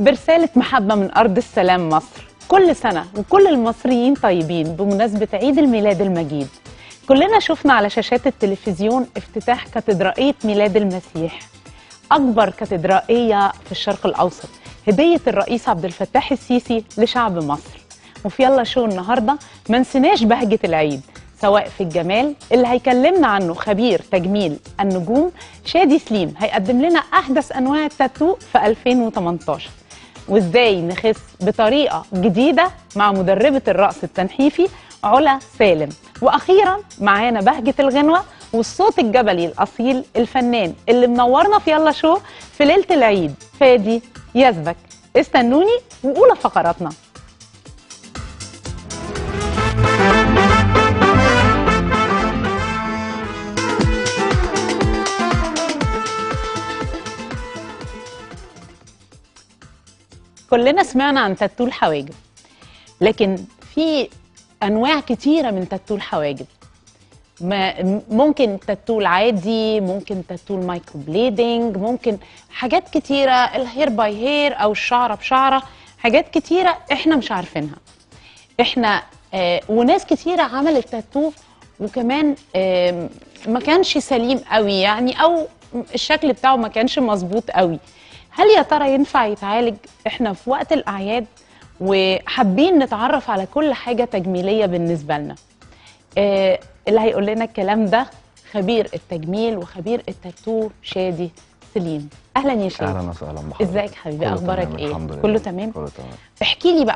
برسالة محبة من أرض السلام مصر كل سنة وكل المصريين طيبين بمناسبة عيد الميلاد المجيد كلنا شفنا على شاشات التلفزيون افتتاح كاتدرائية ميلاد المسيح أكبر كاتدرائية في الشرق الأوسط هدية الرئيس عبد الفتاح السيسي لشعب مصر وفي يلا شو النهاردة ما نسيناش بهجة العيد سواء في الجمال اللي هيكلمنا عنه خبير تجميل النجوم شادي سليم هيقدم لنا أحدث أنواع التاتو في 2018 وازاي نخس بطريقه جديده مع مدربه الرقص التنحيفي علا سالم واخيرا معانا بهجه الغنوه والصوت الجبلي الاصيل الفنان اللي منورنا في يلا شو في ليله العيد فادي يزبك استنوني واولى فقراتنا كلنا سمعنا عن تاتو الحواجب لكن في انواع كتيره من تاتو الحواجب ما ممكن تاتو العادي ممكن تاتو المايكرو بليدنج ممكن حاجات كتيره الهير باي هير او الشعره بشعره حاجات كتيره احنا مش عارفينها احنا آه وناس كتيره عملت تاتو وكمان آه ما كانش سليم قوي يعني او الشكل بتاعه ما كانش مظبوط قوي هل يا ترى ينفع يتعالج احنا في وقت الاعياد وحابين نتعرف على كل حاجه تجميليه بالنسبه لنا آه اللي هيقول لنا الكلام ده خبير التجميل وخبير التاتو شادي سليم اهلا يا شادي اهلا وسهلا بحضرتك ازيك حبيبي كله اخبارك تمام، ايه الحمد لله كله تمام كله تمام احكي لي بقى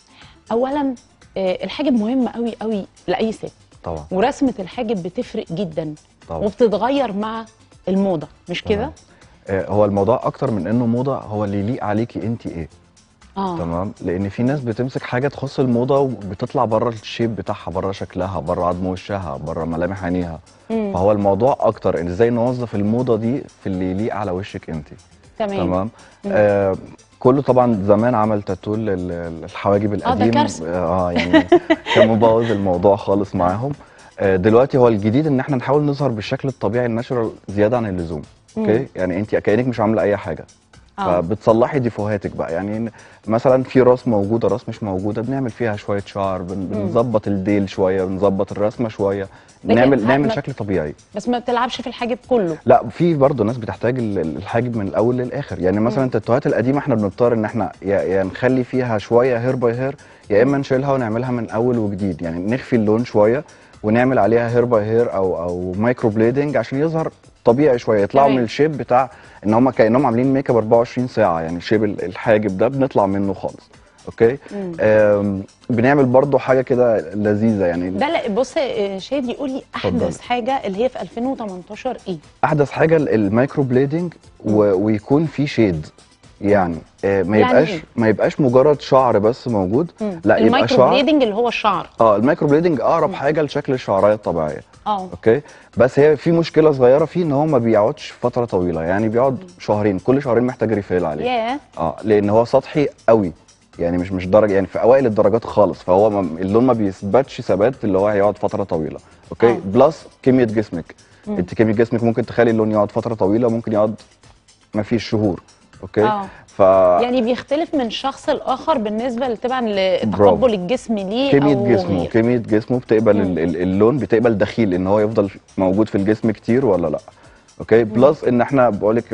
اولا آه الحاجب مهم قوي قوي لاي ست طبعا ورسمه الحاجب بتفرق جدا طبعا وبتتغير مع الموضه مش كده تمام. آه، هو الموضوع اكتر من انه موضه هو اللي يليق عليكي انت ايه اه تمام لان في ناس بتمسك حاجه تخص الموضه وبتطلع بره الشيب بتاعها بره شكلها بره عظم وشها بره ملامح عينيها مم. فهو الموضوع اكتر ان ازاي نوظف الموضه دي في اللي يليق على وشك انت تمام تمام آه كله طبعا زمان عمل تاتو لل- الحواجب القديم كارثة. اه يعني كان مبوظ الموضوع خالص معاهم آه دلوقتي هو الجديد ان احنا نحاول نظهر بالشكل الطبيعي الناتشورال زياده عن اللزوم اوكي يعني انت كانك مش عامله اي حاجه اه فبتصلحي ديفوهاتك بقى يعني مثلا في راس موجوده راس مش موجوده بنعمل فيها شويه شعر بن- بنظبط الديل شويه بنظبط الرسمه شويه لكن نعمل ه- نعمل ما- شكل طبيعي بس ما بتلعبش في الحاجب كله لا في برضه ناس بتحتاج ال- ال- الحاجب من الاول للاخر يعني مثلا التاتوهات القديمه احنا بنضطر ان احنا يا, يا نخلي فيها شويه هير باي هير يا اما نشيلها ونعملها من اول وجديد يعني نخفي اللون شويه ونعمل عليها هير باي هير او او مايكرو بليدنج عشان يظهر طبيعي شويه يطلعوا تمام. من الشيب بتاع ان هم كانهم عاملين ميك اب 24 ساعه يعني شيب ال- الحاجب ده بنطلع منه خالص اوكي مم. آم بنعمل برضه حاجه كده لذيذه يعني ده لا بص آه، شادي قولي اتفضلي. احدث حاجه اللي هي في 2018 ايه احدث حاجه ال- المايكرو بليدنج و... ويكون في شيد يعني آه ما يعني يبقاش إيه؟ ما يبقاش مجرد شعر بس موجود مم. لا يبقى المايكرو شعر بليدنج اللي هو الشعر اه المايكرو بليدنج اقرب حاجه لشكل الشعرايه الطبيعيه اه اوكي بس هي في مشكله صغيره فيه ان هو ما بيقعدش فتره طويله يعني بيقعد شهرين كل شهرين محتاج ريفيل عليه ياه اه لان هو سطحي قوي يعني مش مش درجه يعني في اوائل الدرجات خالص فهو ما اللون ما بيثبتش ثبات اللي هو هيقعد فتره طويله اوكي آه. بلس كميه جسمك انت كميه جسمك ممكن تخلي اللون يقعد فتره طويله ممكن يقعد ما فيش شهور اوكي آه. ف يعني بيختلف من شخص لاخر بالنسبه طبعا برافو. لتقبل الجسم ليه كميه او جسمه غيره. كميه جسمه بتقبل ال- ال- اللون بتقبل دخيل ان هو يفضل موجود في الجسم كتير ولا لا اوكي بلس ان احنا بقول لك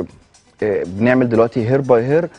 بنعمل دلوقتي هير باي هير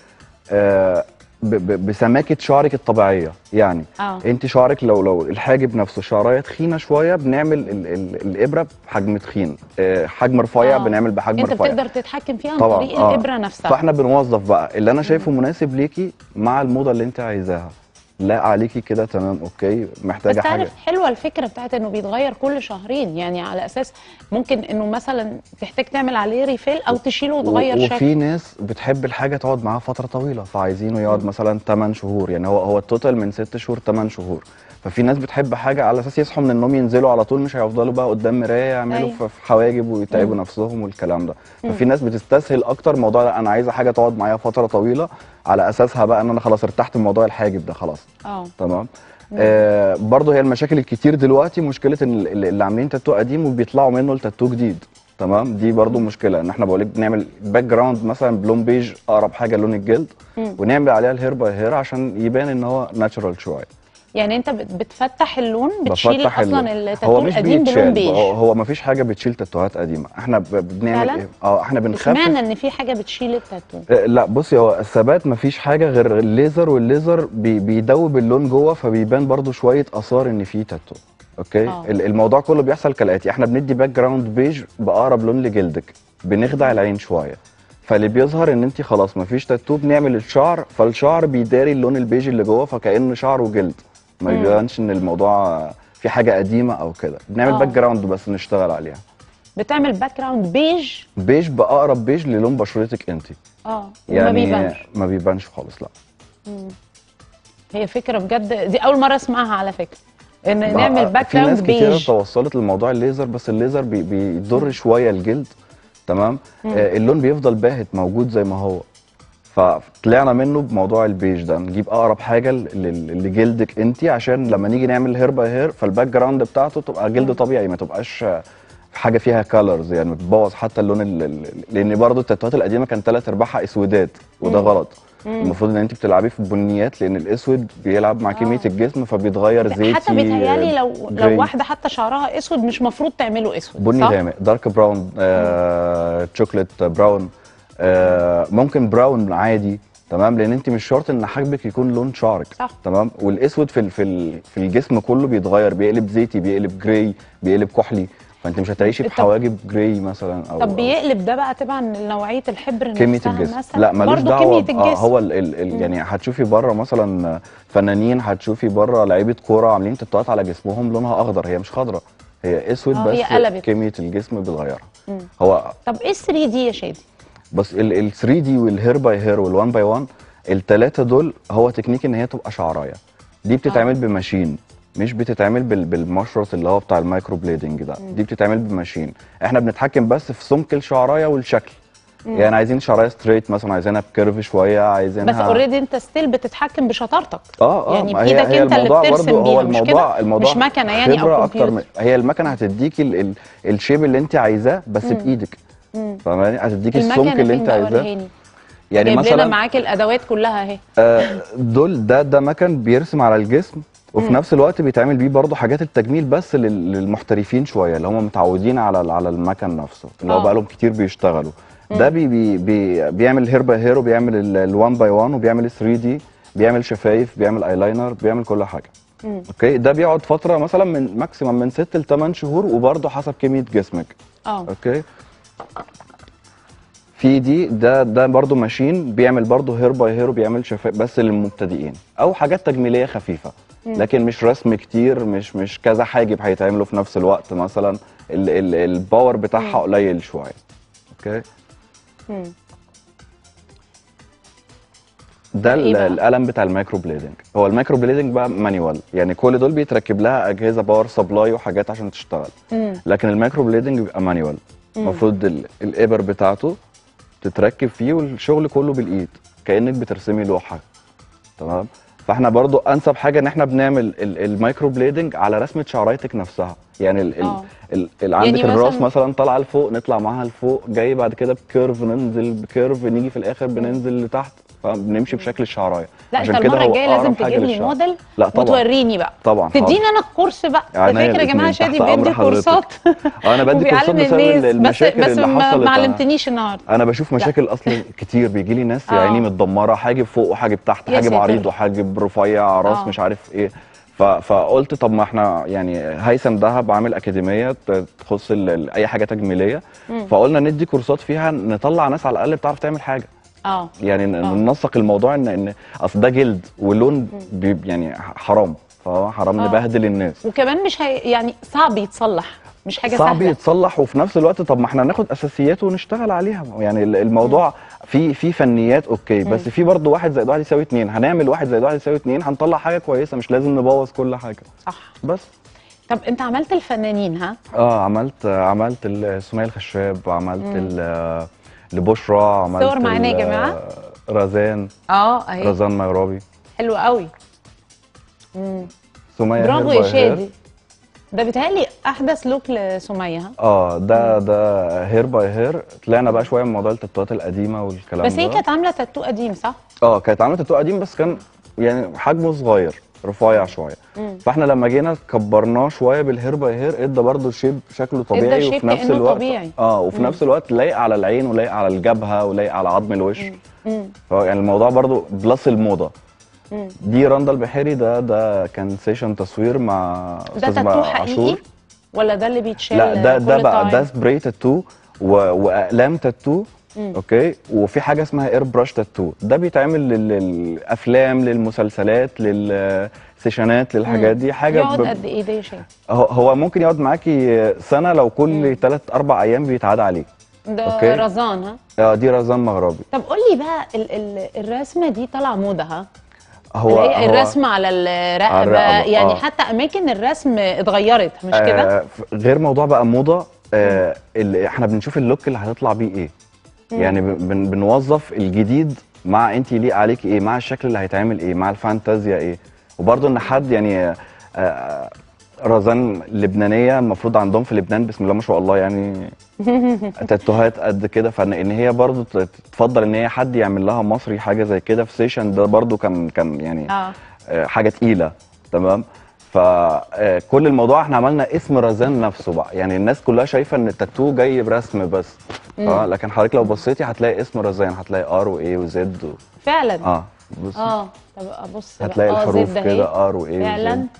بسماكه شعرك الطبيعيه يعني آه. انت شعرك لو لو الحاجب نفسه شعرايه تخينه شويه بنعمل ال ال الابره بحجم تخين آه، حجم رفيع آه. بنعمل بحجم انت رفيع بتقدر تتحكم فيها عن طبعا طريق آه. الابره نفسها فاحنا بنوظف بقى اللي انا شايفه مناسب ليكي مع الموضه اللي انت عايزاها لا عليكي كده تمام اوكي بس محتاجه حاجه تعرف حلوه الفكره بتاعت انه بيتغير كل شهرين يعني على اساس ممكن انه مثلا تحتاج تعمل عليه ريفيل او تشيله وتغير و- شكل وفي ناس بتحب الحاجه تقعد معاها فتره طويله فعايزينه يقعد مثلا 8 شهور يعني هو هو التوتال من 6 شهور 8 شهور ففي ناس بتحب حاجه على اساس يصحوا من النوم ينزلوا على طول مش هيفضلوا بقى قدام مرايه يعملوا أيوة. في في حواجب ويتعبوا نفسهم والكلام ده ففي ناس بتستسهل اكتر موضوع لا، انا عايزه حاجه تقعد معايا فتره طويله على اساسها بقى ان انا خلاص ارتحت من موضوع الحاجب ده خلاص اه تمام آه برضه هي المشاكل الكتير دلوقتي مشكله ان ال- اللي عاملين تاتو قديم وبيطلعوا منه لتاتو جديد تمام دي برضو مشكله ان احنا بقول لك بنعمل باك جراوند مثلا بلون بيج اقرب حاجه لون الجلد مم. ونعمل عليها الهير باي هير عشان يبان ان هو ناتشرال شويه يعني انت بت- بتفتح اللون بتشيل بفتح ال- اصلا هو التاتو مش القديم بلون بيتشال بيج هو, هو مفيش حاجه بتشيل تاتوهات قديمه احنا ب- بنعمل فعلا؟ ايه اه احنا بنخفف اشمعنى ان في حاجه بتشيل التاتو آه، لا بصي هو الثبات مفيش حاجه غير الليزر والليزر بي بيدوب اللون جوه فبيبان برضو شويه اثار ان في تاتو اوكي آه. ال- الموضوع كله بيحصل كالاتي احنا بندي باك جراوند بيج باقرب لون لجلدك بنخدع العين شويه فاللي بيظهر ان انت خلاص مفيش تاتو بنعمل الشعر فالشعر بيداري اللون البيج اللي جوه فكانه شعر وجلد ما مم. يبانش ان الموضوع في حاجه قديمه او كده بنعمل آه. باك جراوند بس نشتغل عليها بتعمل باك جراوند بيج بيج باقرب بيج للون بشرتك انت اه يعني وما بيبانش ما بيبانش خالص لا هي فكره بجد دي اول مره اسمعها على فكره ان بقى نعمل باك في ناس جراوند كتير بيج توصلت لموضوع الليزر بس الليزر بي بيضر شويه الجلد تمام آه اللون بيفضل باهت موجود زي ما هو فطلعنا منه بموضوع البيج ده نجيب اقرب حاجه ل- ل- لجلدك انت عشان لما نيجي نعمل هير باي هير فالباك جراوند بتاعته تبقى جلد طبيعي ما تبقاش آه، حاجه فيها كالرز يعني بتبوظ حتى اللون ال- ال- لان برضو التاتوهات القديمه كان ثلاث ارباعها اسودات وده غلط المفروض ان انت بتلعبي في بنيات لان الاسود بيلعب مع كميه آه. الجسم فبيتغير زيتي حتى بيتهيالي لو جراي. لو واحده حتى شعرها اسود مش مفروض تعمله اسود بني صح؟ غامق دارك براون آه، شوكليت براون آه، ممكن براون عادي تمام لان انت مش شرط ان حاجبك يكون لون شعرك صح. تمام والاسود في ال- في ال- في الجسم كله بيتغير بيقلب زيتي بيقلب جراي بيقلب كحلي فانت مش هتعيشي طب- بحواجب جراي مثلا او طب أو بيقلب ده بقى تبعا لنوعيه الحبر كميه نفسها الجسم مثلا لا ملوش برضه دعوه كميه ب- الجسم اه هو ال ال ال يعني هتشوفي بره مثلا فنانين هتشوفي بره لعيبه كوره عاملين تاتوهات على جسمهم لونها اخضر هي مش خضراء هي اسود آه، بس هي قلبت. كميه الجسم بتغيرها مم. هو طب ايه 3 دي يا شادي؟ بس ال 3 دي والهير باي هير وال1 باي 1 الثلاثه دول هو تكنيك ان هي تبقى شعرايه دي بتتعمل آه. بماشين مش بتتعمل بال بالمشرط اللي هو بتاع المايكرو بليدنج ده دي بتتعمل بماشين احنا بنتحكم بس في سمك الشعرايه والشكل يعني عايزين شعرايه ستريت مثلا عايزينها بكيرف شويه عايزينها بس اوريدي انت ستيل بتتحكم بشطارتك اه اه يعني ما هي- بايدك هي انت اللي الموضوع بترسم برضو بيها هو مش الموضوع كده؟ الموضوع مش مكنه يعني خبرة او اكتر كمبيوتر من هي المكنه هتديكي ال ال الشيب اللي انت عايزاه بس بايدك فاهماني هتديكي السمك المكنه اللي فين انت بقى عايزاه وريهاني يعني جايب لنا مثلا معاك الادوات كلها اهي آه، دول ده ده مكن بيرسم على الجسم وفي نفس الوقت بيتعمل بيه برضه حاجات التجميل بس لل- للمحترفين شويه اللي هم متعودين على ال- على المكن نفسه اللي هو آه. بقالهم كتير بيشتغلوا ده بي بي بي بيعمل هير باي هير وبيعمل ال1 باي 1 وبيعمل 3 دي بيعمل شفايف بيعمل ايلاينر بيعمل كل حاجه مم. اوكي ده بيقعد فتره مثلا من ماكسيمم من 6 ل 8 شهور وبرضه حسب كميه جسمك اه اوكي في دي ده ده برضو ماشين بيعمل برضو هير باي هير وبيعمل شفاء بس للمبتدئين او حاجات تجميليه خفيفه لكن مش رسم كتير مش مش كذا حاجب هيتعملوا في نفس الوقت مثلا ال ال الباور بتاعها قليل شويه اوكي مم. ده إيه ال- بقى؟ القلم بتاع المايكرو بليدنج هو المايكرو بليدنج بقى مانيوال يعني كل دول بيتركب لها اجهزه باور سبلاي وحاجات عشان تشتغل مم. لكن المايكرو بليدنج بيبقى مانيوال المفروض ال- الابر بتاعته تتركب فيه والشغل كله بالايد كانك بترسمي لوحه تمام فاحنا برضو انسب حاجه ان احنا بنعمل ال- المايكرو بليدنج على رسمه شعرايتك نفسها يعني ال ال آه. ال ال عندك يعني الراس مثلاً- مثلا طالعه لفوق نطلع معاها لفوق جاي بعد كده بكيرف ننزل بكيرف نيجي في الاخر بننزل لتحت فبنمشي بشكل الشعرايه لا عشان انت كده المره هو الجايه لازم أقرب حاجة تجيب لي للشعر. موديل لا طبعا وتوريني بقى طبعا حاضر. تديني انا الكورس بقى انت عينيا فاكر يا جماعه الاتنين، شادي تحت أمر بيدي حضرتك. كورسات اه انا بدي كورسات وبيعلم بسبب الناس بس المشاكل بس اللي ما حصلت ما أنا- علمتنيش النهارده انا بشوف مشاكل اصلا كتير بيجي لي ناس آه. يا عيني متدمره حاجب فوق وحاجب تحت يا حاجب ساتر. عريض وحاجب رفيع راس آه. مش عارف ايه ف... فقلت طب ما احنا يعني هيثم دهب عامل اكاديميه ت- تخص ال... ال- اي حاجه تجميليه فقلنا ندي كورسات فيها نطلع ناس على الاقل بتعرف تعمل حاجه اه يعني ن- آه. ننسق الموضوع ان ان اصل ده جلد واللون بي... يعني حرام فهو حرام آه. نبهدل الناس وكمان مش هي يعني صعب يتصلح مش حاجه صعب سهله يتصلح وفي نفس الوقت طب ما احنا ناخد اساسياته ونشتغل عليها يعني ال- الموضوع في في فنيات اوكي بس في برضه واحد زائد واحد يساوي اتنين هنعمل واحد زائد واحد يساوي اتنين هنطلع حاجه كويسه مش لازم نبوظ كل حاجه صح بس طب انت عملت الفنانين ها اه عملت عملت ال- سمية الخشاب عملت ال- لبشرى عملت صور معانا يا ال- جماعة؟ رزان اه اهي رزان ميرابي حلو قوي سمية برافو هير يا باي هير. شادي ده بيتهيألي احدث لوك لسميه ها؟ اه ده ده هير باي هير طلعنا بقى شويه من موضوع التاتوات القديمه والكلام بس هي ده كانت عامله تاتو قديم صح؟ اه كانت عملت تاتو قديم بس كان يعني حجمه صغير رفيع شويه مم. فاحنا لما جينا كبرناه شويه بالهير باي هير ادى برضه شيب شكله طبيعي شيب وفي نفس كأنه الوقت طبيعي. اه وفي مم. نفس الوقت لايق على العين ولايق على الجبهه ولايق على عظم الوش مم. فهو يعني الموضوع برضه بلس الموضه مم. دي رندا البحيري ده ده كان سيشن تصوير مع ده استاذ تاتو بقى حقيقي ولا ده اللي بيتشال لا ده ده كل بقى ده تايم؟ سبراي تاتو و... واقلام تاتو مم. اوكي وفي حاجه اسمها اير براش تاتو ده بيتعمل لل- للافلام للمسلسلات للسيشنات للحاجات دي حاجه يقعد ب... قد ايه ده يا شيخ؟ هو هو ممكن يقعد معاكي سنه لو كل ثلاث اربع ايام بيتعاد عليه ده أوكي. رزان ها؟ اه دي رزان مغربي طب قول لي بقى ال ال الرسمه دي طالعه موضه ها؟ هو اللي هي هو الرسم على الرقبه الرقبة، يعني آه. حتى اماكن الرسم اتغيرت مش كده؟ آه ف- غير موضوع بقى موضه آه اللي احنا بنشوف اللوك اللي هتطلع بيه ايه يعني بن بنوظف الجديد مع انت يليق عليك ايه مع الشكل اللي هيتعمل ايه مع الفانتازيا ايه وبرضه ان حد يعني آه، آه رزان لبنانيه المفروض عندهم في لبنان بسم الله ما شاء الله يعني تاتوهات قد كده فان ان هي برضه ت- تفضل ان هي حد يعمل لها مصري حاجه زي كده في سيشن ده برضه كان كان يعني اه آه، حاجه تقيله تمام فكل الموضوع احنا عملنا اسم رزان نفسه بقى يعني الناس كلها شايفه ان التاتو جاي برسم بس اه لكن حضرتك لو بصيتي هتلاقي اسم رزان هتلاقي ار واي وزد و... فعلا اه بص اه طب ابص بقى. هتلاقي آه، الحروف زد أهي. كده ار واي فعلا وزد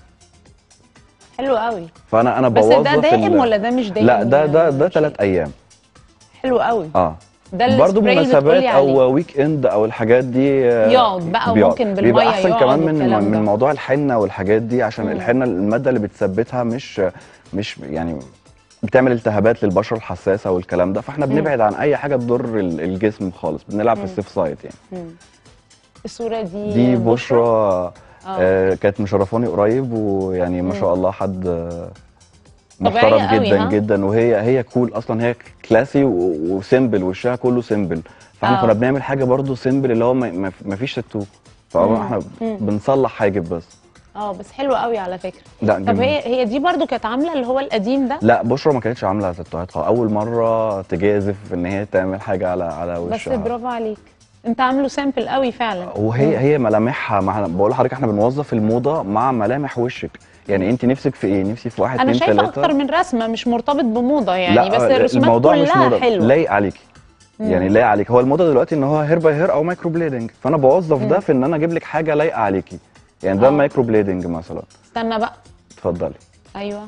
حلو قوي فانا انا بس بوظف ده دائم ال- ولا ده مش دائم لا ده ده ده شيء؟ ثلاث ايام حلو قوي اه ده برضه السبراي اللي بتقولي مناسبات عليه. او ويك اند او الحاجات دي آه، يقعد بقى بيقعد. وممكن بالمية بيبقى احسن يقعد كمان من والكلام ده. من موضوع الحنه والحاجات دي عشان مم. الحنه الماده اللي بتثبتها مش مش يعني بتعمل التهابات للبشره الحساسه والكلام ده فاحنا بنبعد عن اي حاجه تضر ال- الجسم خالص بنلعب في السيف سايد يعني مم. الصوره دي دي بشرى آه. آه كانت مشرفاني قريب ويعني ما شاء الله حد آه، طبيعية محترم قوي، جدا ها؟ جدا وهي هي كول اصلا هي كلاسي و- وسيمبل وشها كله سيمبل فاحنا آه. كنا بنعمل حاجه برضو سيمبل اللي هو ما- ما ما فيش تاتو فهو مم. احنا مم. بنصلح حاجب بس اه بس حلو قوي على فكره لا طب جميل. هي هي دي برضو كانت عامله اللي هو القديم ده لا بشرى ما كانتش عامله تاتوهات خالص اول مره تجازف ان هي تعمل حاجه على على بس وشها برافو عليك انت عامله سامبل قوي فعلا وهي هي ملامحها مع بقول لحضرتك احنا بنوظف الموضه مع ملامح وشك يعني انت نفسك في ايه نفسي في واحد انا اتنين شايفه تلاته اكتر من رسمه مش مرتبط بموضه يعني لا بس آه، الرسومات الموضوع مش كلها موضه حلوه لايق عليكي يعني لايق عليك هو الموضه دلوقتي ان هو هير باي هير او مايكرو بليدنج فانا بوظف ده في ان انا اجيب لك حاجه لايقه عليكي يعني ده آه. المايكرو بليدنج مثلا استنى بقى اتفضلي ايوه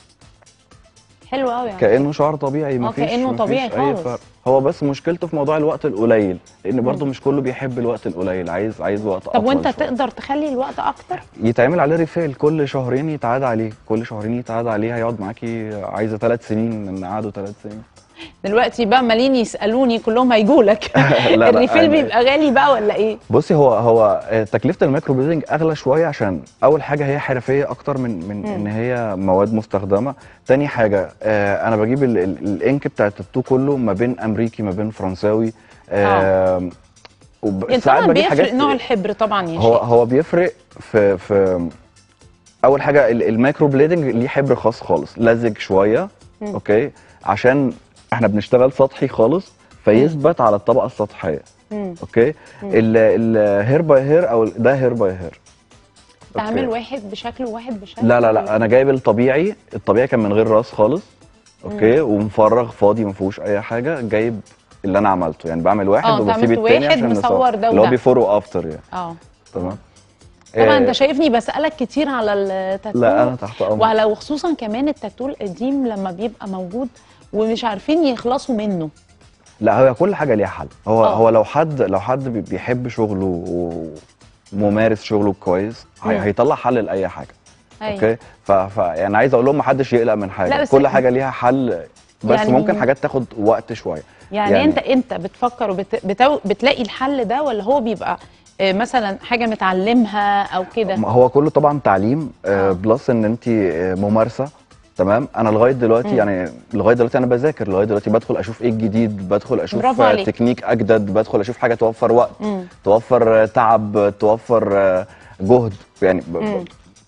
حلو قوي يعني كانه شعر طبيعي مفيش كأنه مفيش طبيعي اي خالص. فرق هو بس مشكلته في موضوع الوقت القليل لان برضه مش كله بيحب الوقت القليل عايز عايز وقت طب اطول وانت شوية. تقدر تخلي الوقت اكتر يتعمل عليه ريفيل كل شهرين يتعاد عليه كل شهرين يتعاد عليه هيقعد معاكي عايزه ثلاث سنين ان قعدوا ثلاث سنين دلوقتي بقى مالين يسالوني كلهم هيجوا لك لا، الريفيل أنا- بيبقى غالي بقى ولا ايه بصي هو هو آه، تكلفه المايكرو بليدنج اغلى شويه عشان اول حاجه هي حرفيه اكتر من من ان هي مواد مستخدمه تاني حاجه آه انا بجيب ال- ال- الانك بتاع التاتو كله ما بين امريكي ما بين فرنساوي آه وب- يعني ساعات طبعا بجيب بيفرق نوع الحبر طبعا يا هو شيخ هو بيفرق في في اول حاجه ال- المايكرو بليدنج ليه حبر خاص خالص لزج شويه اوكي عشان احنا بنشتغل سطحي خالص فيثبت على الطبقه السطحيه مم. اوكي الهير باي هير او ال- ده هير باي هير تعمل واحد بشكل وواحد بشكل لا لا لا انا جايب الطبيعي الطبيعي كان من غير راس خالص اوكي ومفرغ فاضي ما فيهوش اي حاجه جايب اللي انا عملته يعني بعمل واحد آه، أنت وبسيب عملت التاني واحد عشان مصور نصور ده اللي هو وده. بيفور وافتر يعني اه تمام طبعا آه، انت شايفني بسالك كتير على التاتو لا انا تحت امر وعلى وخصوصا كمان التاتو القديم لما بيبقى موجود ومش عارفين يخلصوا منه لا هو كل حاجه ليها حل هو آه. هو لو حد لو حد بي- بيحب شغله و- وممارس شغله كويس هي- مم. هيطلع حل لاي حاجه أيوة. اوكي ف, ف يعني عايز اقول لهم محدش يقلق من لا، حاجه بس كل إحنا- حاجه ليها حل بس يعني- ممكن حاجات تاخد وقت شويه يعني, يعني- انت انت بتفكر وبت... بتو... بتلاقي الحل ده ولا هو بيبقى آه، مثلا حاجه متعلمها او كده ما هو كله طبعا تعليم آه آه. بلس ان انت آه ممارسه تمام انا لغايه دلوقتي مم. يعني لغايه دلوقتي انا بذاكر لغايه دلوقتي بدخل اشوف ايه الجديد بدخل اشوف برافو آه، عليك. تكنيك اجدد بدخل اشوف حاجه توفر وقت مم. توفر آه، تعب توفر آه، جهد يعني ب- ب- مم.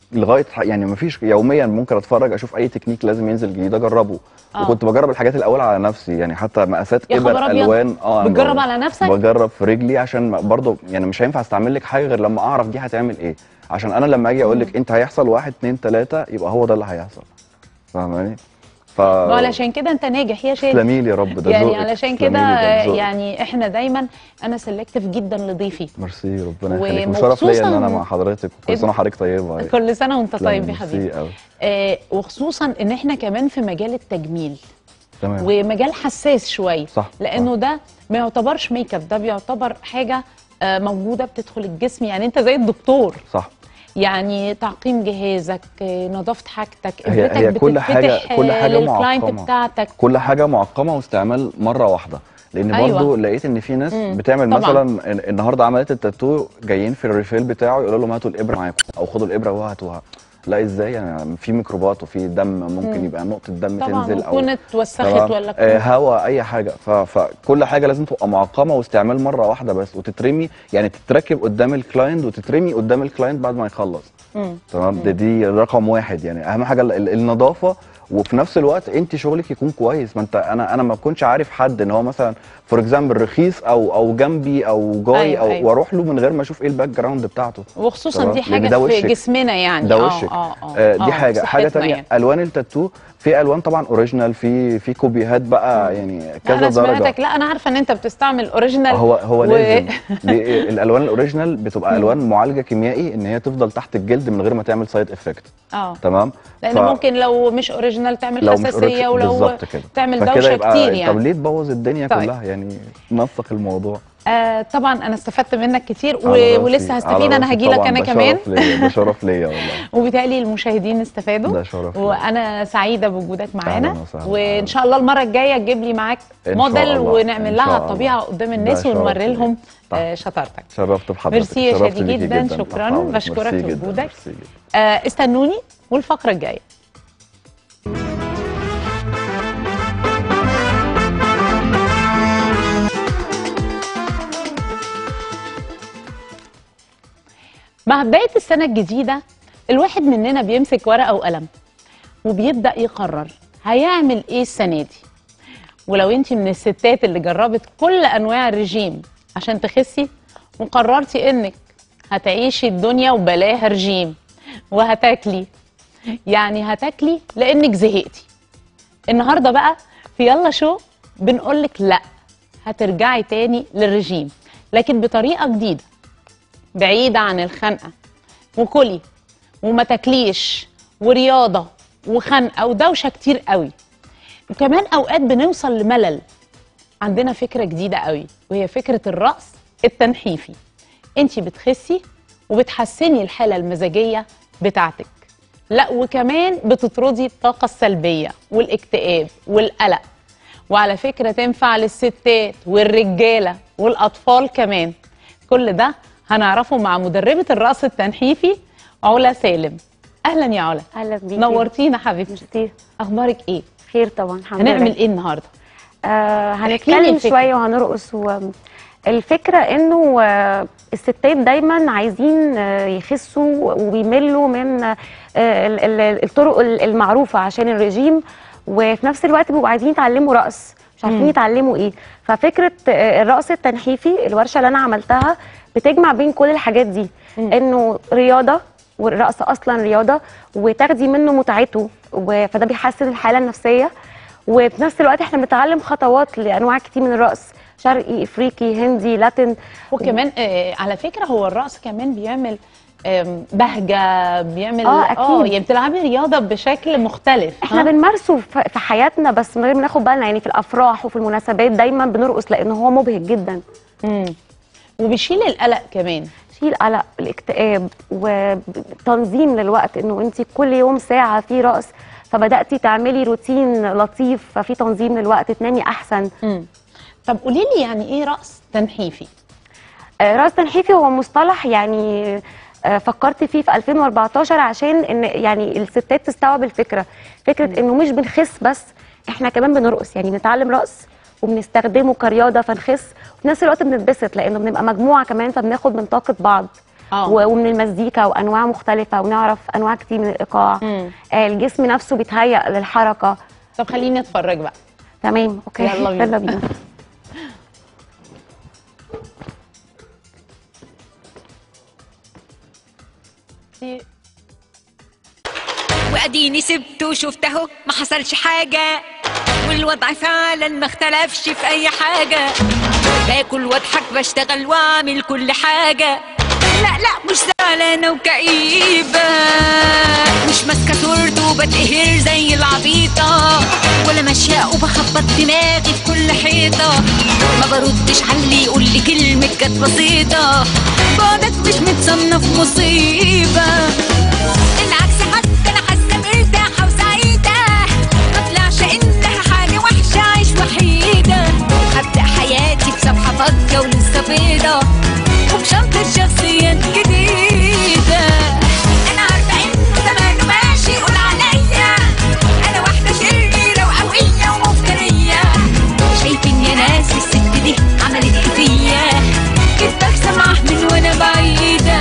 لغايه ح- يعني ما فيش يوميا ممكن اتفرج اشوف اي تكنيك لازم ينزل جديد اجربه آه. وكنت بجرب الحاجات الاول على نفسي يعني حتى مقاسات يا ابر خبر أبيض. الوان اه أنا بتجرب بجرب- على نفسك؟ بجرب في رجلي عشان ما- برضه يعني مش هينفع استعمل لك حاجه غير لما اعرف دي هتعمل ايه عشان انا لما اجي اقول لك انت هيحصل واحد اتنين تلاته يبقى هو ده اللي هيحصل فاهماني؟ ف وعلشان كده انت ناجح يا شادي تسلمي لي يا رب ده يعني ذوقك، علشان تسلمي كده لي، ده ذوقك. يعني احنا دايما انا سلكتيف جدا لضيفي ميرسي ربنا يخليك وشرف وخصوصاً- ليا ان انا مع حضرتك وكل سنه وحضرتك طيبه كل سنه وانت تسلمي، طيب يا حبيبي ميرسي قوي آه وخصوصا ان احنا كمان في مجال التجميل تمام ومجال حساس شويه صح، لانه صح. ده ما يعتبرش ميك اب ده بيعتبر حاجه آه، موجوده بتدخل الجسم يعني انت زي الدكتور صح يعني تعقيم جهازك آه، نظافه حاجتك هي- ابرتك هي كل حاجة- بتتفتح كل آه، حاجة للكلاينت معقمة. بتاعتك كل حاجه معقمه واستعمال مره واحده لان أيوة. برضو لقيت ان في ناس مم. بتعمل طبعاً. مثلا ال- النهارده عملت التاتو جايين في الريفيل بتاعه يقولوا لهم هاتوا الابره معاكم او خدوا الابره وهاتوها لا ازاي يعني في ميكروبات وفي دم ممكن مم. يبقى نقطه دم طبعا تنزل او وكون اتوسخت تمام؟ ولا آه كون هوا اي حاجه ف... فكل حاجه لازم تبقى معقمه واستعمال مره واحده بس وتترمي يعني تتركب قدام الكلاينت وتترمي قدام الكلاينت بعد ما يخلص مم. تمام ده دي رقم واحد يعني اهم حاجه ال- ال- النظافه وفي نفس الوقت انت شغلك يكون كويس ما انت انا انا ما بكونش عارف حد ان هو مثلا فور اكزامبل رخيص او او جنبي او جاي أيوة، او أيوة. واروح له من غير ما اشوف ايه الباك جراوند بتاعته وخصوصا تمام؟ دي لأن حاجه ده في وشك. جسمنا يعني ده آه، وشك اه اه آه دي حاجه حاجه صحتنا تانية يعني. الوان التاتو في الوان طبعا اوريجينال في في كوبيهات بقى يعني لا، كذا انا درجه سمعتك لا انا عارفه ان انت بتستعمل اوريجينال هو هو و- لازم ليه؟ الالوان الاوريجينال بتبقى الوان معالجه كيميائي ان هي تفضل تحت الجلد من غير ما تعمل سايد افكت اه تمام لان ف- ممكن لو مش اوريجينال تعمل لو مش حساسيه أوريج- ولو بالظبط كده تعمل فكده دوشه يبقى كتير طب يعني ليه تبوظ الدنيا طيب. كلها يعني نسق الموضوع آه طبعا انا استفدت منك كتير و... على راسي- ولسه على هستفيد انا راسي هجي لك طبعاً، انا ده كمان شرف ليا ده شرف ليا والله وبالتالي المشاهدين استفادوا ده شرف ليا. وانا سعيده بوجودك معانا أهلاً وسهلاً. وان شاء الله المره الجايه تجيب لي معاك إن شاء موديل الله، ونعمل إن لها شاء الطبيعه الله. قدام ده الناس شرف ونوري ليا. لهم صح. آه شطارتك شرفت بحضرتك ميرسي يا شرفت شادي بيكي جداً، تحت شكراً، أمرك. بشكرك ميرسي في جداً، وجودك. ميرسي جداً. آه استنوني والفقره الجايه مع بداية السنة الجديدة الواحد مننا بيمسك ورقة وقلم وبيبدأ يقرر هيعمل ايه السنة دي ولو انت من الستات اللي جربت كل انواع الرجيم عشان تخسي وقررتي انك هتعيشي الدنيا وبلاها رجيم وهتاكلي يعني هتاكلي لانك زهقتي النهارده بقى في يلا شو بنقولك لا هترجعي تاني للرجيم لكن بطريقه جديده بعيده عن الخنقه وكلي وما تاكليش ورياضه وخنقه ودوشه كتير قوي وكمان اوقات بنوصل لملل عندنا فكره جديده قوي وهي فكره الرأس التنحيفي انت بتخسي وبتحسني الحاله المزاجيه بتاعتك لا وكمان بتطردي الطاقه السلبيه والاكتئاب والقلق وعلى فكره تنفع للستات والرجاله والاطفال كمان كل ده هنعرفه مع مدربه الرأس التنحيفي علا سالم اهلا يا علا اهلا بيكي نورتينا حبيبتي ميرسي اخبارك ايه خير طبعا الحمد هنعمل لله ايه النهارده آه احكيلي هنتكلم الفكرة. شويه وهنرقص و... الفكره انه آه الستات دايما عايزين آه يخسوا وبيملوا من آه ال- ال- الطرق ال- المعروفه عشان الرجيم وفي نفس الوقت بيبقوا عايزين يتعلموا رقص مش عارفين مم. يتعلموا ايه ففكره آه الرقص التنحيفي الورشه اللي انا عملتها بتجمع بين كل الحاجات دي مم. انه رياضه والرقص اصلا رياضه وتاخدي منه متعته و- فده بيحسن الحاله النفسيه وفي نفس الوقت احنا بنتعلم خطوات لانواع كتير من الرقص شرقي افريقي هندي لاتن وكمان آه على فكره هو الرقص كمان بيعمل آم، بهجه بيعمل آه، أكيد. يعني بتلعبي رياضه بشكل مختلف احنا ها؟ بنمارسه ف- في حياتنا بس من غير ما ناخد بالنا يعني في الافراح وفي المناسبات دايما بنرقص لان هو مبهج جدا مم. وبيشيل القلق كمان شيل قلق الاكتئاب وتنظيم للوقت انه انت كل يوم ساعه في رقص فبداتي تعملي روتين لطيف ففي تنظيم للوقت تنامي احسن مم. طب قولي لي يعني ايه رقص تنحيفي آه، رأس تنحيفي هو مصطلح يعني آه، فكرت فيه في 2014 عشان ان يعني الستات تستوعب الفكره فكره انه مش بنخس بس احنا كمان بنرقص يعني بنتعلم رقص وبنستخدمه كرياضه فنخس وفي نفس الوقت بنتبسط لانه بنبقى مجموعه كمان فبناخد من طاقه بعض آه. و- ومن المزيكا وانواع مختلفه ونعرف انواع كتير من الايقاع مم. آه، الجسم نفسه بيتهيأ للحركه طب خليني اتفرج بقى تمام اوكي يلا بينا. يلا بينا واديني سبته وشفت اهو ما حصلش حاجة والوضع فعلا ما اختلفش في اي حاجة باكل واضحك بشتغل واعمل كل حاجة لا لا مش زعلانة وكئيبة مش ماسكة صورته وبتقهر زي العبيطة ولا ماشية وبخبط دماغي في كل حيطة ما بردش على اللي يقول لي كلمة كانت بسيطة بعدك مش متصنف مصيبة بالعكس حتى انا حاسه مرتاحه وسعيده ما طلعش انها حاجه وحشه عايش وحيده هبدا حياتي بصفحه فاضيه ولسه بيضه وبشنطه شخصيات جديده انا عارفه انه زمانه ماشي يقول عليا انا واحده شريره وقويه ومفتريه شايفين يا ناس الست دي عملت ايه فيا كنت بسمع من وانا بعيده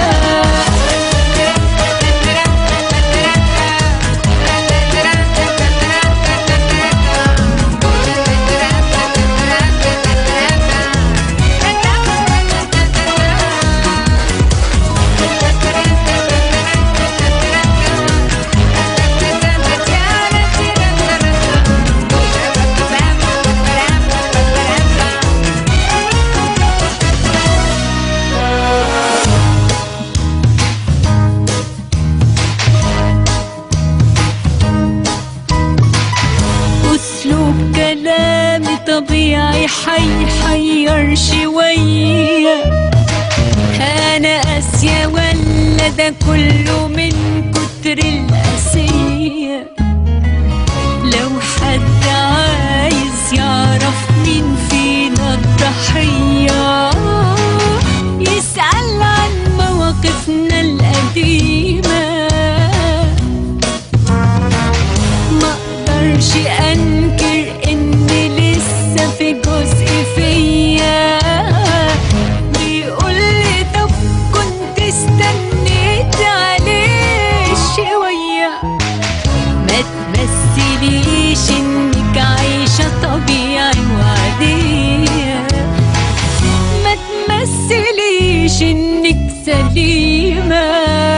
اسلوب كلامي طبيعي حيحير شويه انا قاسيه ولا ده كله من كتر القاسيه لو حد عايز يعرف مين فينا الضحيه يسأل عن مواقفنا القديمه ما اقدرش انكر ان لسه في جزء فيا بيقول لي طب كنت استنيت عليه شويه ما تمثليش انك عايشه طبيعي وعاديه ما تمثليش انك سليمة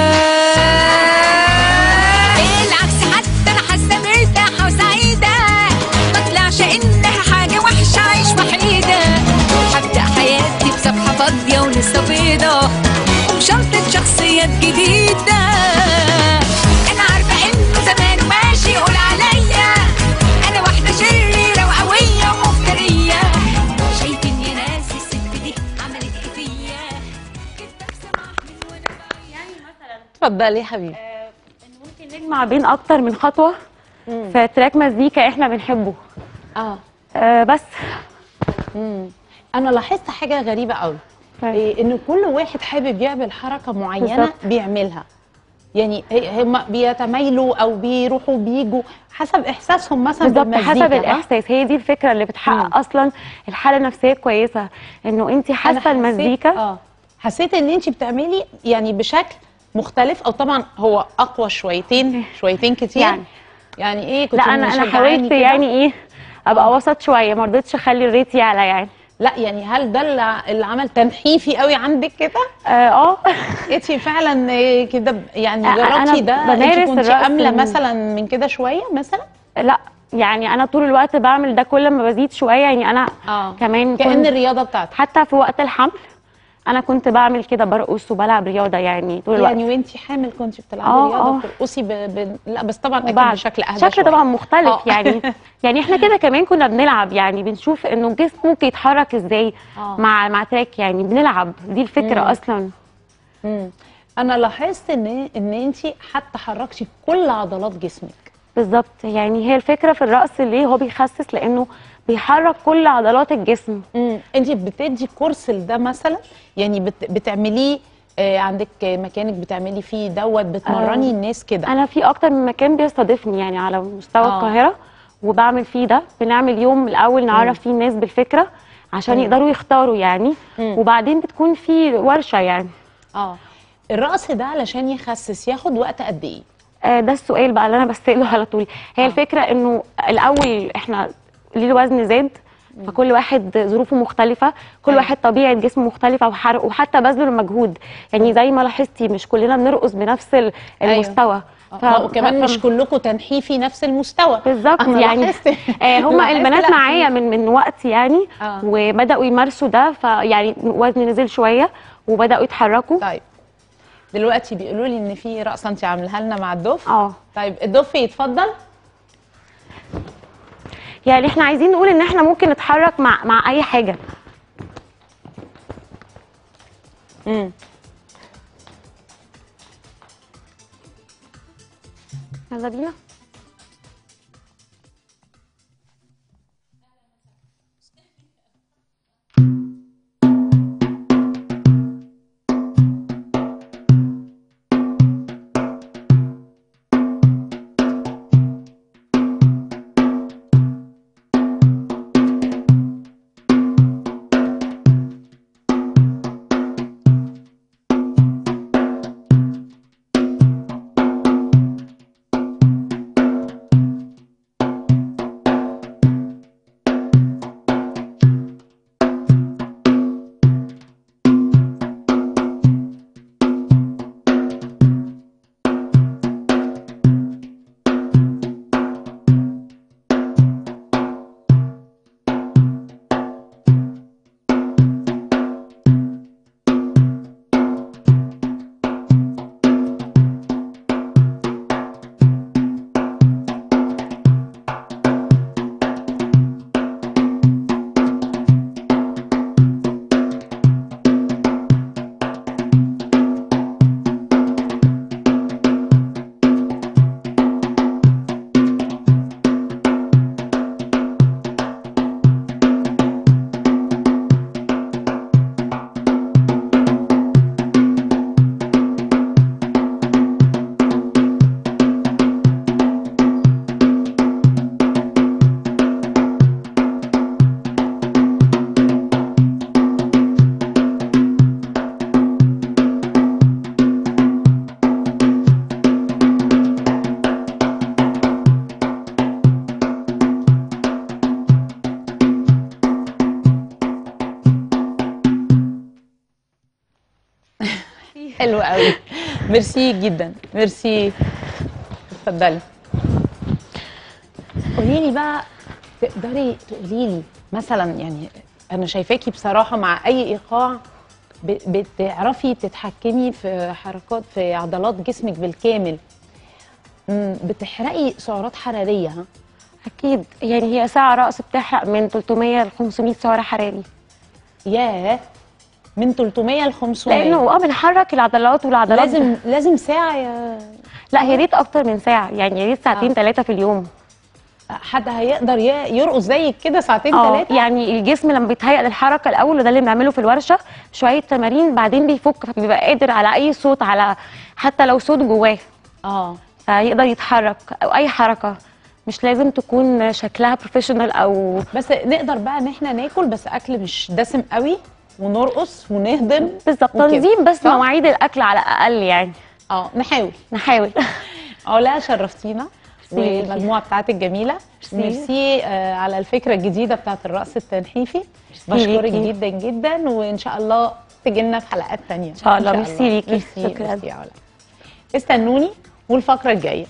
بالعكس حتى انا حاسة مرتاحة وسعيدة ما طلعش انها حاجة وحشة عايش وحيدة هبدأ حياتي بصفحة فاضية ولسه بيضة وبشنطة شخصيات جديدة انا عارفة انه زمانه ماشي يقول عليا انا واحدة شريرة وقوية ومفترية شايفين يا ناس الست دي عملت ايه فيا كنت بسمع من وانا بعيد اتفضلي يا حبيبي ممكن نجمع بين اكتر من خطوه في تراك مزيكا احنا بنحبه اه آه بس انا لاحظت حاجه غريبه قوي طيب. إيه ان كل واحد حابب يعمل حركه معينه بالظبط. بيعملها يعني هم بيتمايلوا او بيروحوا بيجوا حسب احساسهم مثلا بالظبط بالمزيكا حسب ها؟ الاحساس هي دي الفكره اللي بتحقق اصلا الحاله النفسيه كويسه انه انت أنا حاسه حسيت- المزيكا اه حسيت ان انت بتعملي يعني بشكل مختلف او طبعا هو اقوى شويتين شويتين كتير يعني. يعني ايه كنت لا انا انا مشجعاني حاولت كده؟ يعني ايه ابقى وسط شويه ما رضيتش اخلي الريت يعلى يعني لا يعني هل ده اللي اللي عمل تنحيفي قوي عندك كده اه اه انت فعلا إيه كده ب- يعني أ- أنا جربتي ده بمارس انت كنت الرقص امله من- مثلا من كده شويه مثلا لا يعني انا طول الوقت بعمل ده كل ما بزيد شويه يعني انا اه كمان كأن كنت الرياضه بتاعتك حتى في وقت الحمل انا كنت بعمل كده برقص وبلعب رياضه يعني طول الوقت يعني وانت حامل كنت بتلعبي آه، رياضه آه. بترقصي ب... ب... لا بس طبعا اكيد وبعد بشكل اهدى شكل شوية. طبعا مختلف آه. يعني يعني احنا كده كمان كنا بنلعب يعني بنشوف انه الجسم ممكن يتحرك ازاي آه. مع مع تراك يعني بنلعب دي الفكره مم. اصلا مم. انا لاحظت ان ان انت حتى حركتي كل عضلات جسمك بالظبط يعني هي الفكره في الرقص ليه هو بيخسس لانه بيحرك كل عضلات الجسم امم انت بتدي كورس لده مثلا يعني بت... بتعمليه آه عندك مكانك بتعملي فيه دوت بتمرني آه. الناس كده انا في اكتر من مكان بيستضيفني يعني على مستوى آه. القاهره وبعمل فيه ده بنعمل يوم الاول نعرف فيه الناس بالفكره عشان مم. يقدروا يختاروا يعني مم. وبعدين بتكون في ورشه يعني اه الرقص ده علشان يخسس ياخد وقت قد ايه آه، ده السؤال بقى اللي انا بسأله على طول هي آه. الفكره انه الاول احنا ليه الوزن زاد فكل واحد ظروفه مختلفة كل أيوة. واحد طبيعة جسمه مختلفة وحر- وحتى بذله المجهود يعني زي ما لاحظتي مش كلنا بنرقص بنفس ال- أيوة. المستوى ف... وكمان مش كلكم تنحيفي نفس المستوى بالظبط أنا يعني لاحظت- آه هم لاحظت البنات لا، معايا في- من من وقت يعني آه. وبداوا يمارسوا ده فيعني وزني نزل شويه وبداوا يتحركوا طيب دلوقتي بيقولوا لي ان في رقصه انت عاملاها لنا مع الدف اه طيب الدف يتفضل يعني احنا عايزين نقول ان احنا ممكن نتحرك مع مع اي حاجه امم يلا بينا حلو قوي ميرسي جدا ميرسي اتفضلي قولي لي بقى تقدري تقولي لي مثلا يعني انا شايفاكي بصراحه مع اي ايقاع ب- بتعرفي تتحكمي في حركات في عضلات جسمك بالكامل مم، بتحرقي سعرات حراريه ها اكيد يعني هي ساعه رقص بتحرق من 300 ل 500 سعر حراري ياه من 300 ل 500 لانه اه بنحرك العضلات والعضلات لازم لازم ساعه يا لا يا ريت اكتر من ساعه يعني يا ريت ساعتين آه. ثلاثه في اليوم حد هيقدر ي- يرقص زيك كده ساعتين اه ثلاثه يعني الجسم لما بيتهيأ للحركه الاول وده اللي بنعمله في الورشه شويه تمارين بعدين بيفك فبيبقى قادر على اي صوت على حتى لو صوت جواه اه فيقدر يتحرك او اي حركه مش لازم تكون شكلها بروفيشنال او بس نقدر بقى ان احنا ناكل بس اكل مش دسم قوي ونرقص ونهضم بالظبط وكده. تنظيم بس صح؟ مواعيد الاكل على الاقل يعني اه نحاول نحاول اه لا شرفتينا ميرسي. والمجموعه بتاعتك جميله ميرسي. ميرسي آه على الفكره الجديده بتاعت الرقص التنحيفي بشكرك ليكي. جدا جدا وان شاء الله تجينا في حلقات تانية ان شاء الله. ميرسي ليكي. ميرسي شكراً. ميرسي يا علا استنوني والفقره الجايه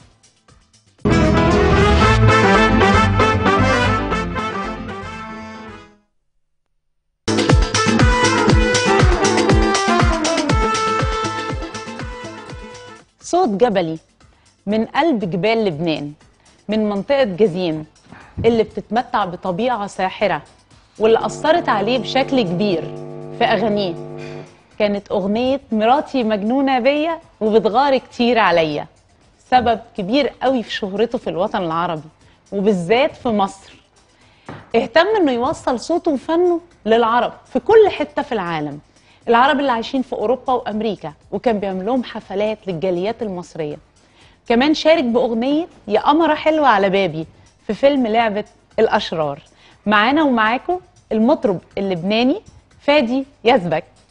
صوت جبلي من قلب جبال لبنان من منطقة جزيم اللي بتتمتع بطبيعة ساحرة واللي أثرت عليه بشكل كبير في أغانيه كانت أغنية مراتي مجنونة بيا وبتغار كتير عليا سبب كبير قوي في شهرته في الوطن العربي وبالذات في مصر اهتم انه يوصل صوته وفنه للعرب في كل حته في العالم العرب اللي عايشين في اوروبا وامريكا وكان بيعمل لهم حفلات للجاليات المصريه كمان شارك باغنيه يا قمره حلوه على بابي في فيلم لعبه الاشرار معانا ومعاكم المطرب اللبناني فادي يزبك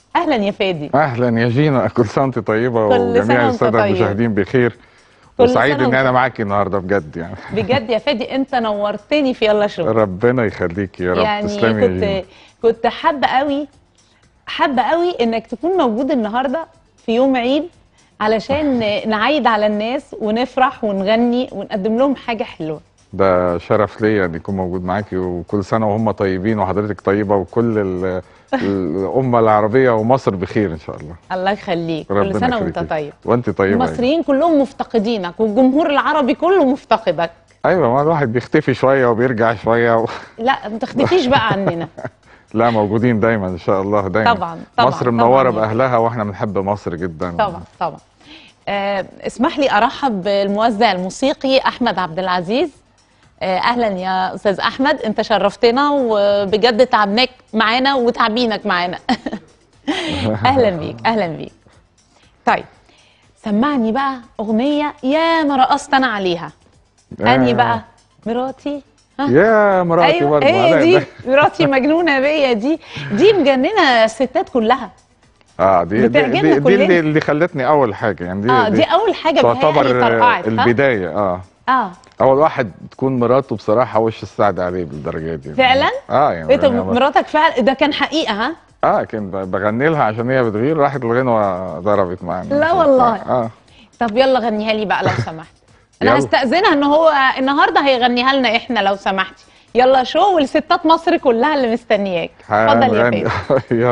اهلا يا فادي اهلا يا جينا كل سنه وانت طيبه كل سنة وجميع وأنت الساده طيب. المشاهدين بخير كل وسعيد سنة ان انا وأنت- معاكي النهارده بجد يعني بجد يا فادي انت نورتني في يلا شوف ربنا يخليكي يا رب يعني تسلمي يا كنت جينا كنت حابه قوي حابه قوي انك تكون موجود النهارده في يوم عيد علشان نعيد على الناس ونفرح ونغني ونقدم لهم حاجه حلوه ده شرف ليا ان يكون موجود معاكي وكل سنه وهم طيبين وحضرتك طيبه وكل ال- الامه العربيه ومصر بخير ان شاء الله الله يخليك كل ربنا سنه وانت يخليكي. طيب وانت طيبه يعني. المصريين كلهم مفتقدينك والجمهور العربي كله مفتقدك ايوه ما الواحد بيختفي شويه وبيرجع شويه و... لا ما تختفيش بقى عننا لا موجودين دايما ان شاء الله دايما طبعا طبعا مصر منوره طبعاً. باهلها واحنا بنحب مصر جدا طبعا طبعا آه اسمح لي ارحب بالموزع الموسيقي احمد عبد العزيز آه اهلا يا استاذ احمد انت شرفتنا وبجد تعبناك معانا وتعبينك معانا اهلا بيك اهلا بيك طيب سمعني بقى اغنيه يا ما رقصت انا عليها انهي آه. بقى مراتي ها يا مراتي ايوه برضه هي علاء دي ده. مراتي مجنونه بيا دي دي مجننه الستات كلها اه دي دي, بتعجبنا دي, دي كلنا. اللي, اللي خلتني اول حاجه يعني دي اه دي اول حاجه تعتبر بتهيألي طرقعت ها؟ البدايه اه اه اول واحد تكون مراته بصراحه وش السعد عليه بالدرجه دي فعلا؟ اه يعني انت يعني مراتك فعلا ده كان حقيقه ها اه كنت بغني لها عشان هي بتغير راحت الغنوه ضربت معانا لا والله. اه طب يلا غنيها لي بقى لو سمحت انا يلا. هستأذنها ان هو النهارده هيغنيها لنا احنا لو سمحتي يلا شو والستات مصر كلها اللي مستنياك اتفضل يا هنغني. فادي يلا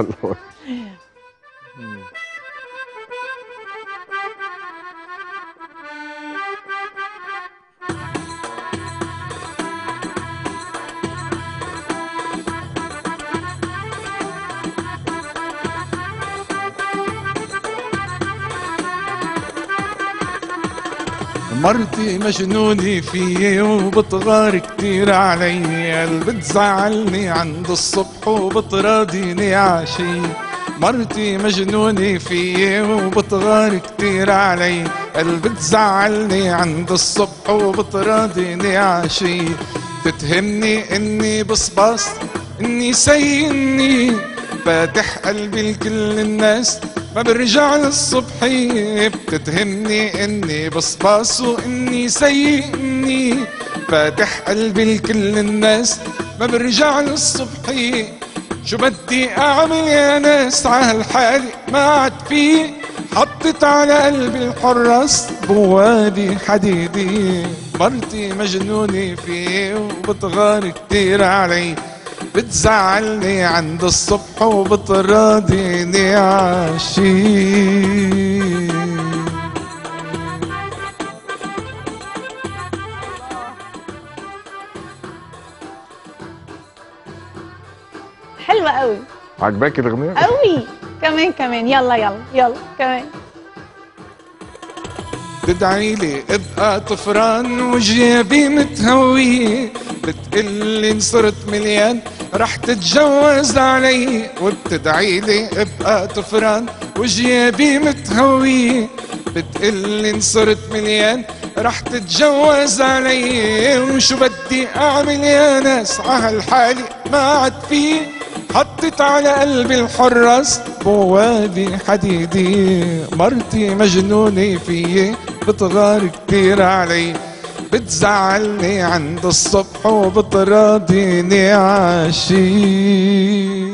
مرتي مجنونة فيي وبتغار كتير علي قلبي بتزعلني عند الصبح وبتراضيني عشي مرتي مجنونة فيي وبتغار كتير علي قلبي بتزعلني عند الصبح وبتراضيني عشي تتهمني اني بصباص اني سيئني فاتح قلبي لكل الناس ما برجع للصبحية بتتهمني اني بصباص واني سيئني فاتح قلبي لكل الناس ما برجع للصبحية شو بدي اعمل يا ناس عهالحالي ما عاد في حطت على قلبي الحراس بوابي حديدي مرتي مجنونة فيه وبتغار كتير علي بتزعلني عند الصبح وبتراضيني عشي حلوه قوي عجباكي الاغنيه؟ قوي كمان كمان يلا يلا يلا كمان تدعي لي ابقى طفران وجيبي متهوي بتقلي إن صرت مليان رح تتجوز علي وبتدعي لي ابقى طفران وجيبي متهوي بتقلي إن صرت مليان رح تتجوز علي وشو بدي اعمل يا ناس عهالحالي ما عاد في حطت على قلبي الحراس بوابي حديدي مرتي مجنونة فيي بتغار كتير علي بتزعلني عند الصبح وبتراضيني عشي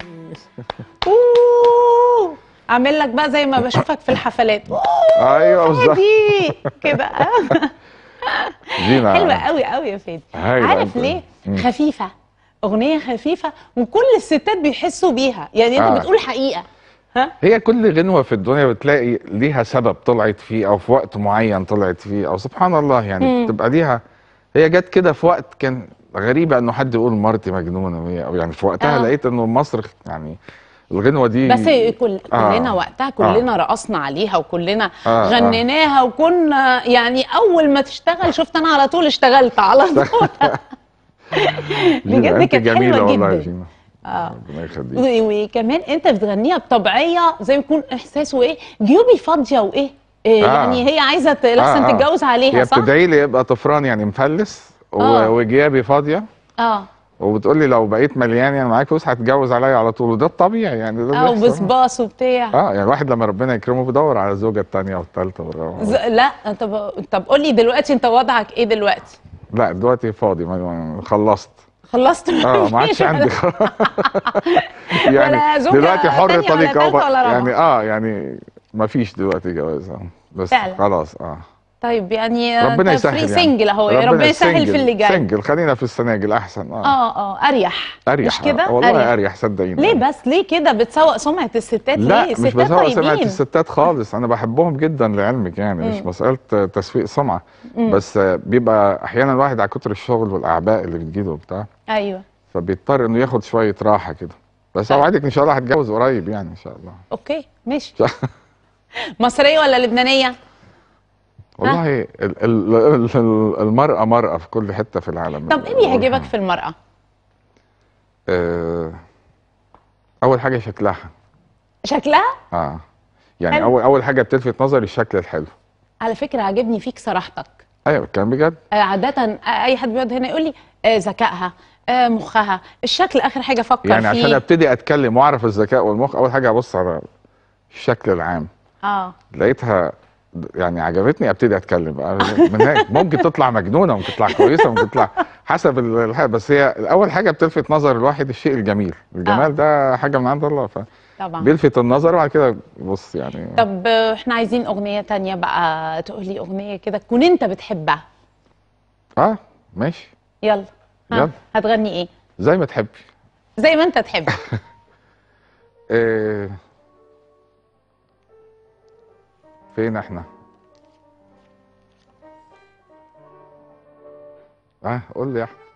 اوه اعمل لك بقى زي ما بشوفك في الحفلات أوه، ايوه بالظبط دي كده جينا حلوه قوي قوي يا فادي هايلة عارف أنت. ليه مم. خفيفه اغنيه خفيفه وكل الستات بيحسوا بيها يعني انت آه. بتقول حقيقه ها هي كل غنوة في الدنيا بتلاقي ليها سبب طلعت فيه أو في وقت معين طلعت فيه أو سبحان الله يعني مم. بتبقى ليها هي جت كده في وقت كان غريبة إنه حد يقول مرتي مجنونة وهي- أو يعني في وقتها آه. لقيت إنه مصر يعني الغنوة دي بس كل آه. كلنا وقتها كلنا رقصنا عليها وكلنا آه، غنيناها وكنا يعني اول ما تشتغل شفت انا على طول اشتغلت على طول جينا، بجد أنت كانت جميلة حلوة والله يا جدا. جينا اه ربنا يخليك و- وكمان انت بتغنيها بطبيعيه زي ما يكون احساسه ايه جيوبي فاضيه وايه إيه آه. يعني هي عايزه ت- لحسن آه، آه. تتجوز عليها هي صح؟ بتدعي لي يبقى طفران يعني مفلس و- آه. وجيابي فاضية اه وبتقول لي لو بقيت مليان يعني معاك فلوس هتتجوز عليا على طول وده الطبيعي يعني ده او بيحصل. بصباص وبتاع اه يعني الواحد لما ربنا يكرمه بيدور على الزوجه الثانيه والثالثه والرابعه ز... لا طب طب قول لي دلوقتي انت وضعك ايه دلوقتي لا دلوقتي فاضي ما- ما- خلصت خلصت اه ما عادش عندي ولا يعني زوجة دلوقتي حر تانية ولا طليق تالتة اهو بقى. ولا رابعة؟ يعني اه يعني ما فيش دلوقتي جواز اه بس فعلا. خلاص اه طيب يعني ربنا انت يسهل فري يعني. سنجل اهو يا ربنا يسهل في سنجل- اللي جاي سنجل خلينا في السناجل احسن اه, اه اه اريح اريح مش كده آه. والله اريح, صدقيني ليه بس ليه كده بتسوق سمعه الستات لا ليه مش ستات بسوق سمعة طيبين الستات خالص انا بحبهم جدا لعلمك يعني مش مم. مسألة تسويق سمعة مم. بس آه، بيبقى احيانا الواحد على كتر الشغل والاعباء اللي بتجيله وبتاع ايوه فبيضطر انه ياخد شوية راحة كده بس طيب. اوعدك ان شاء الله هتجوز قريب يعني ان شاء الله اوكي ماشي مصريه ولا لبنانيه والله ال ال ال ال المرأة مرأة في كل حتة في العالم طب ايه بيعجبك في المراه آه، اول حاجة شكلها شكلها اه يعني حلو. اول اول حاجة بتلفت نظري الشكل الحلو على فكره عاجبني فيك صراحتك ايوه الكلام بجد آه، عادة آه، أي حد بيقعد هنا يقول لي آه، ذكائها آه، مخها الشكل آخر حاجة فكر يعني فيه عشان ابتدي اتكلم واعرف الذكاء والمخ اول حاجه ابص على الشكل العام اه لقيتها يعني عجبتني ابتدي اتكلم بقى من هناك ممكن تطلع مجنونه ممكن تطلع كويسه ممكن تطلع حسب ال- الحاجه بس هي اول حاجه بتلفت نظر الواحد الشيء الجميل الجمال آه. ده حاجه من عند الله طبعا فبيلفت النظر وبعد كده بص يعني طب آه، احنا عايزين أغنية تانية بقى تقول لي أغنية كده تكون أنت بتحبها اه ماشي يلا ها، يلا. هتغني إيه زي ما تحبي زي ما أنت تحب إيه فين احنا اه قول لي يا احمد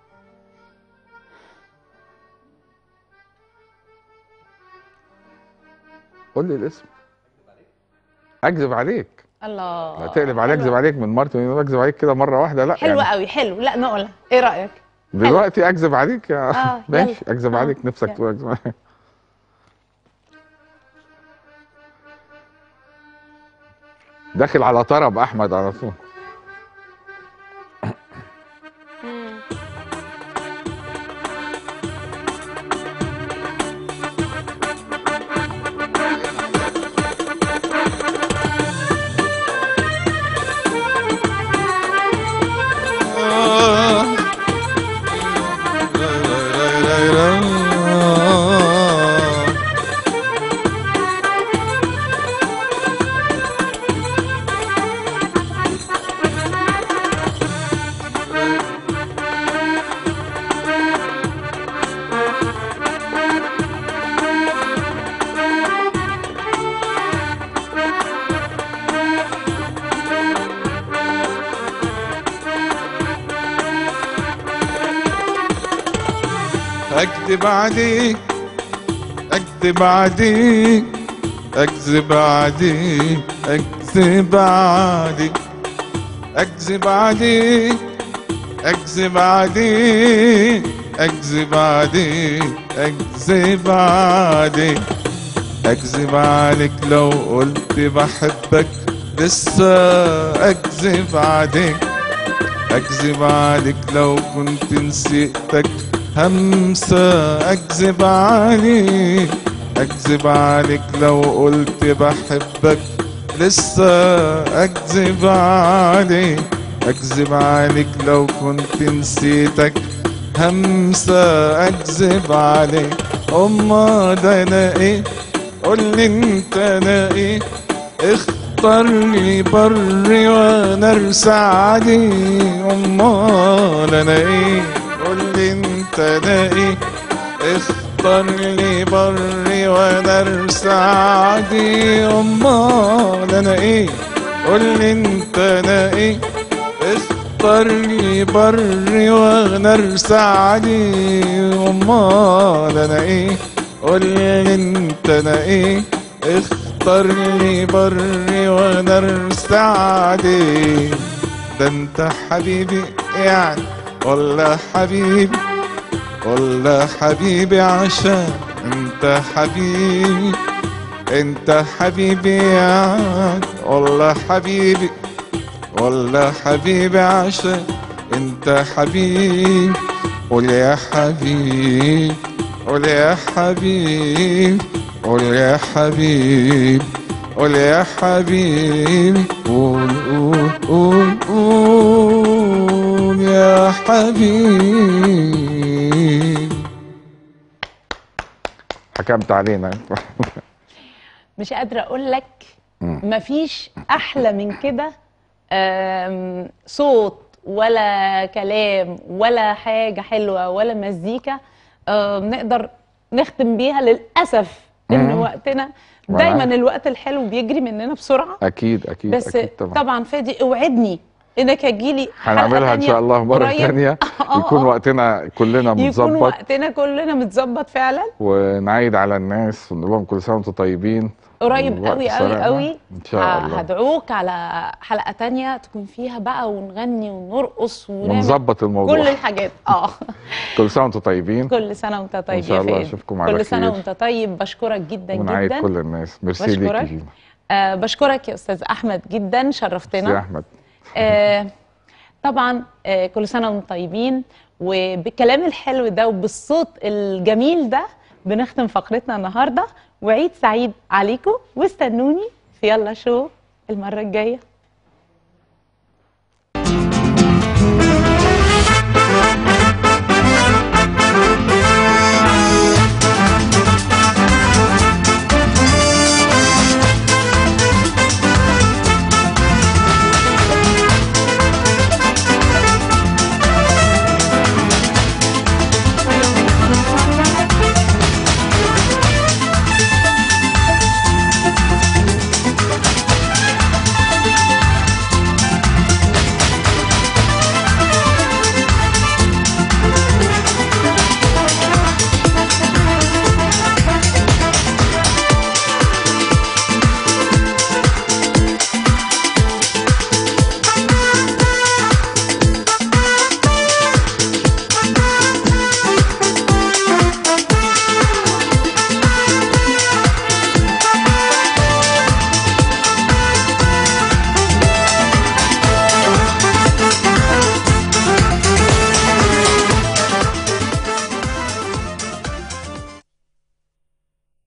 قول لي الاسم اكذب عليك الله هتقلب عليك حلوة. اكذب عليك من مارتن اكذب عليك كده مره واحده لا حلوة يعني قوي حلو لا نقولها إيه رأيك دلوقتي اكذب عليك يا آه، ماشي يلا. اكذب آه، عليك نفسك يلا. تقول اكذب عليك داخل على طرب احمد على طول اكذب عليك اكذب عليك اكذب عليك اكذب عليك اكذب عليك اكذب عليك اكذب عليك اكذب عليك اكذب عليك لو قلت بحبك لسه اكذب عليك اكذب عليك لو كنت نسيتك همسة اكذب عليك اكذب عليك لو قلت بحبك لسه اكذب عليك اكذب عليك لو كنت نسيتك همسة اكذب عليك امال انا ايه قولي انت انا ايه اختار لي بري وانا ارسى عليه امال انا ايه قولي انت انا ايه اختار لي بري وانا ارسى عليه امال انا ايه قولي انت انا ايه اختار لي بري وانا ارسى عليه امال انا ايه قولي انت انا ايه اختار لي بري وانا ارسى عليه ده انت حبيبي يعني ولا حبيبي ولا حبيبي عشان انت حبيبي انت حبيبي يعني ولا حبيبي ولا حبيبي عشان انت حبيبي قول يا حبيب قول يا حبيب قول يا حبيب قول يا حبيب قول قول قول قول يا حبيب حكمت علينا مش قادره اقول لك مم. مفيش احلى من كده آم، صوت ولا كلام ولا حاجه حلوه ولا مزيكا آم، نقدر نختم بيها للاسف ان مم. وقتنا وأنا دايما عارف. الوقت الحلو بيجري مننا بسرعه اكيد اكيد بس اكيد طبعا طبعا فادي اوعدني انك هتجيلي حلقة هنعملها ان تانية شاء الله مره قريب. ثانيه آه، يكون آه. وقتنا كلنا يكون متظبط وقتنا كلنا متظبط فعلا ونعيد على الناس ونقول لهم كل سنه وانتم طيبين قريب والوقت قوي قوي سرقنا. قوي ان شاء ه- الله هدعوك على حلقة تانية تكون فيها بقى ونغني ونرقص ونعمل ونظبط الموضوع كل الحاجات اه كل سنه وانتم طيبين كل سنة وانت طيب ان شاء يا الله فادي. اشوفكم على كل سنة خير وانت طيب بشكرك جدا ونعيد جدا كل الناس ميرسي ليكي بشكرك. جينا آه بشكرك يا استاذ احمد جدا ميرسي يا شرفتنا احمد آه طبعا آه كل سنة وانتم طيبين وبالكلام الحلو ده وبالصوت الجميل ده بنختم فقرتنا النهارده وعيد سعيد عليكم واستنوني في يلا شو المرة الجاية